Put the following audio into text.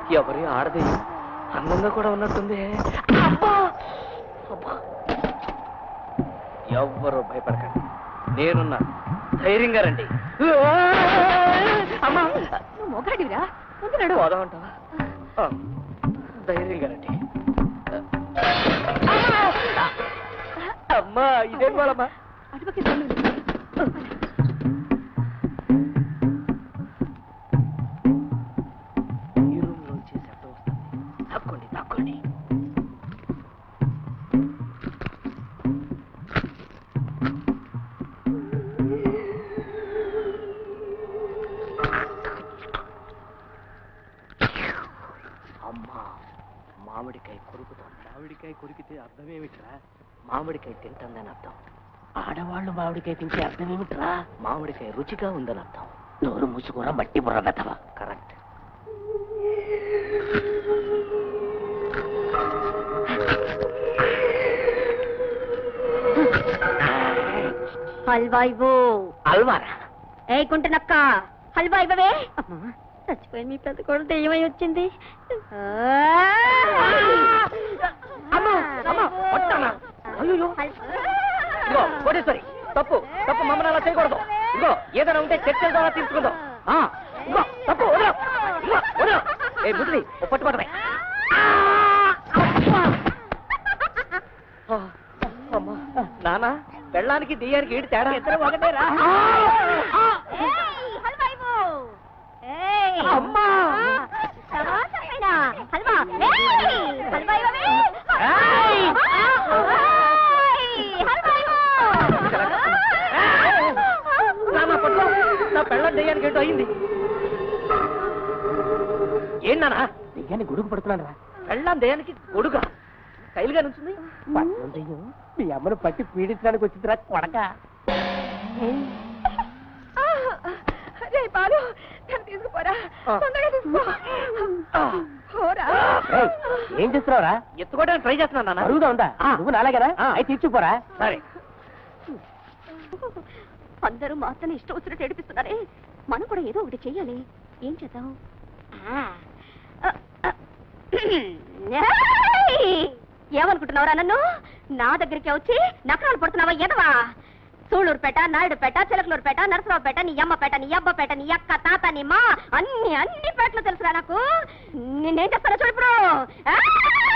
ఎవరి ఆడది అందంగా కూడా ఉన్నట్టుంది అబ్బా! అబ్బా! ఎవ్వరూ భయపడకండి నేనున్నా ధైర్యంగా రండి అమ్మా నువ్వు మొగాడివిరా ముందు నడు పోదామంటావా ఆ, ధైర్యంగా రండి అమ్మా ఇదేం వాళ్ళమ్మా అటుపక్క ఇద్దరు ఈ రూమ్ నుంచి శబ్దం వస్తుంది తక్కోండి తక్కోండి అమ్మా మామిడికాయ కొరుకుతోంది మామిడికాయ కొరికితే అర్థం ఏమిట్రా మామిడికాయ తింటుందని అర్థం ఆడవాళ్ళు మామిడికాయ తింటే అర్థం ఏమిట్రా మామిడికాయ రుచిగా ఉందని అర్థం నోరు మూసుకోరా మట్టి బుర్ర వెతవా కరెక్ట్ హల్వా ఇవ్వు అల్వారా ఏ కుంటనక్క హల్వా ఇవ్వవే చచ్చిపోయింది మీ పెద్ద కూడా దెయ్యమై వచ్చింది అమ్మా, అమ్మా, కొట్టానా? అయ్యయ్యో. ఇదిగో కోటేశ్వరి తప్పు తప్పు మమ్మల్ని అలా చేయకూడదు ఇదిగో ఏదైనా ఉంటే చర్చల ద్వారా తీసుకుందాం ఆ, ఇదిగో తప్పు వదిలో ఇదిగో వదిలో ఏ ముద్రి పట్టుబడమే అమ్మా నానా పెళ్ళానికి దెయ్యానికి ఏంటి తేడా ఇద్దరు ఒకటేరా హల్వా ఇవ్వు ఏయ్ అమ్మా. సమాసమైన హల్వా ఏయ్ హల్వా ఇవ్వవే ఏయ్. ఏయ్, హల్వా నాన్న పట్టుకో నా పెళ్ళం దెయ్యానికి ఏంటో అయింది ఏంటన్నా దెయ్యాన్ని గొడుగు పడుతున్నాను రా పెళ్ళం దెయ్యానికి గొడుగా కైలుగా నుంచింది పట్నం దెయ్యం మీ అమ్మను పట్టి పీడించడానికి వచ్చిందిరా కొడక రే బాలు తను తీసుకుపోరా ఆ. తొందరగా తీసుకో పోరా ఏం చేస్తున్నావురా ఎత్తుకోవడానికి ట్రై చేస్తున్నాను నాన్న అరుగుదా ఉందా నువ్వు నాలాగనా అయితే ఇచ్చిపోరా సరే అందరూ మా అత్తని ఇష్టం వచ్చినట్టు ఏడిపిస్తున్నారే మనం కూడా ఏదో ఒకటి చెయ్యాలి ఏం చేద్దాం ఆ. ఆ, ఆ. ఏయ్! ఏమనుకుంటున్నావురా నన్ను నా దగ్గరికి వచ్చి నకరాలు పడుతున్నావా ఎదవా సూళ్ళూరుపేట నాయుడుపేట చిలకలూరుపేట నరసరావుపేట నీ అమ్మపేట నీ అబ్బపేట నీ అక్క తాత నీ మా అన్ని అన్ని పేటలు తెలుసురా నాకు నేనేం చేస్తానో చూడు ఇప్పుడు ఏయ్!